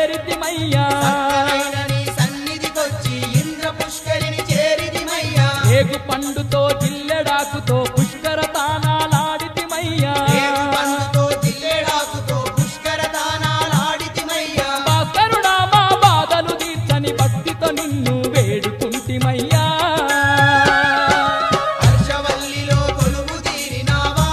చేరితిమయ్యా చక్కనైన నీ సన్నిధికొచ్చి ఇంద్ర పుష్కరిని చేరిదిమయ్యా రేగు పండుతో జిల్లెడాకుతో పుష్కర తానాలాడితిమయ్యా రేగు పండుతో జిల్లేడాకుతో పుష్కర దానాలాడితిమయ్యా భాస్కరుడా మా బాధలు తీర్చని భక్తితో నిన్ను వేడుకుంటిమయ్యా హర్షవల్లిలో కొలువు తీరినావా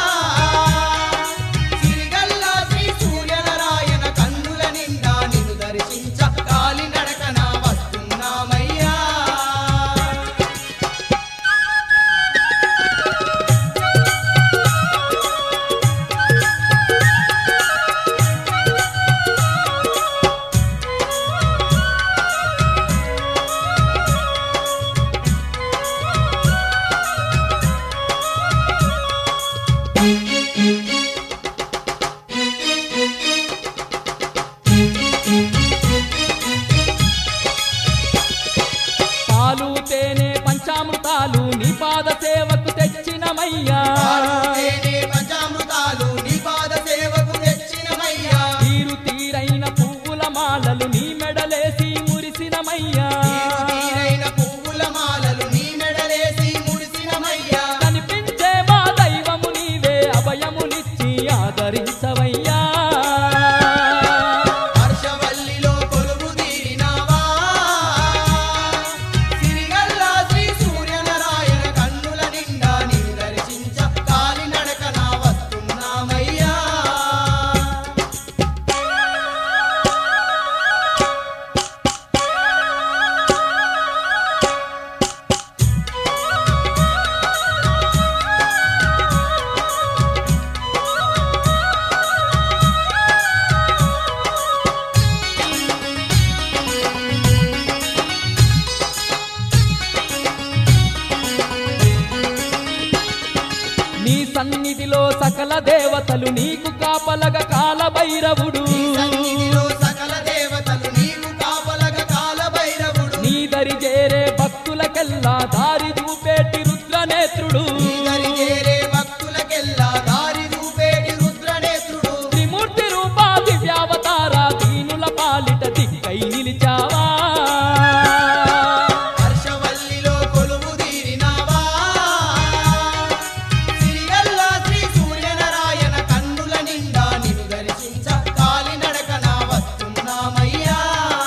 సిరిగల్లా శ్రీ సూర్యనారాయణ కన్నుల నిండా నిన్ను దర్శించ కాలి నడకన వస్తున్నామయ్యా పాలు తేనె పంచామృతాలు నీ పాద సేవకు తెచ్చినమయ్యా తేనె పంచామృతాలు నీ పాద సేవకు తెచ్చినమయ్యా తీరు తీరైన పువ్వుల మాలలు నీ మెడలేసి మురిసినమయ్యా తీరు తీరైన పువ్వుల మాలలు నీ మెడలేసి ముడిసినమయ్యా కనిపించే మా దైవము నీవే అభయమునిచ్చి ఆదరించవయ్యా హర్షవల్లిలో కొలువు తీరినావా సిరిగల్లా శ్రీ సూర్యనారాయణ కన్నుల నిండా నిన్ను దర్శించ కాలి నడకన వస్తున్నామయ్యా నీ సన్నిధిలో సకల దేవతలు నీకు కాపలగ కాలభైరవుడు నీ సన్నిధిలో సకల దేవతలు నీకు కాపలగ కాల భైరవుడు నీ దరి చేరే భక్తులకెల్లా దారి చూపేటి రుద్రనేత్రుడు నీదరి చేరే భక్తులకెల్లా దారి చూపేటి రుద్రనేత్రుడు త్రిమూర్తి రూపా దివ్యావతార దీనుల పాలిట దిక్కై నిలిచావా హర్షవల్లిలో కొలువు తీరినావా సిరిగల్లా శ్రీ సూర్యనారాయణ కన్నుల నిండా నిన్ను దర్శించ కాలి నడకన వస్తున్నామయ్యా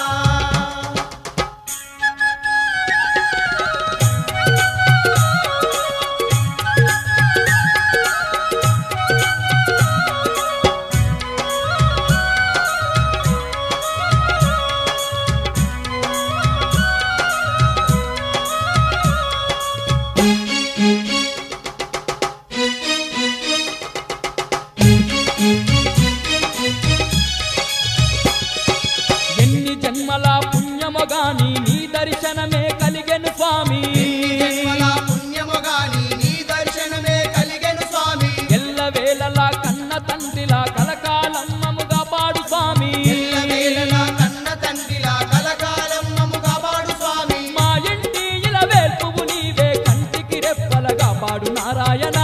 ఎన్ని జన్మల పుణ్యమగాని నీ దర్శనమే కలిగెను స్వామి జన్మల పుణ్యముగాని నీ దర్శనమే కలిగెను స్వామి ఎల్లవేళలా కన్న తండ్రిలా కలకాలమ్మముగా పాడు స్వామి ఎల్లవేళలా కన్న తండ్రిలా కలకాలం మమ్ము కాపాడు స్వామి మా ఇంటి ఇలా వేల్పువు నీవే కంటికి రెప్పలగా పాడు నారాయణ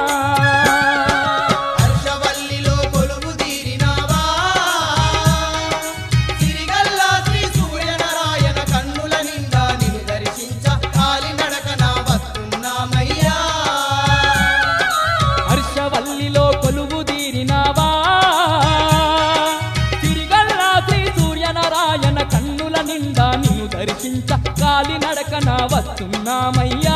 హర్షవల్లిలో కొలువు తీరినావా సిరిగల్లా శ్రీ సూర్యనారాయణ కన్నుల నిండా నిన్ను దర్శించ కాలి నడకన వస్తున్నామయ్యా హర్షవల్లిలో కొలువు తీరినావా తిరిగల్లా శ్రీ సూర్యనారాయణ కన్నుల నిండా నిన్ను దర్శించ కాలి నడకన వస్తున్నామయ్యా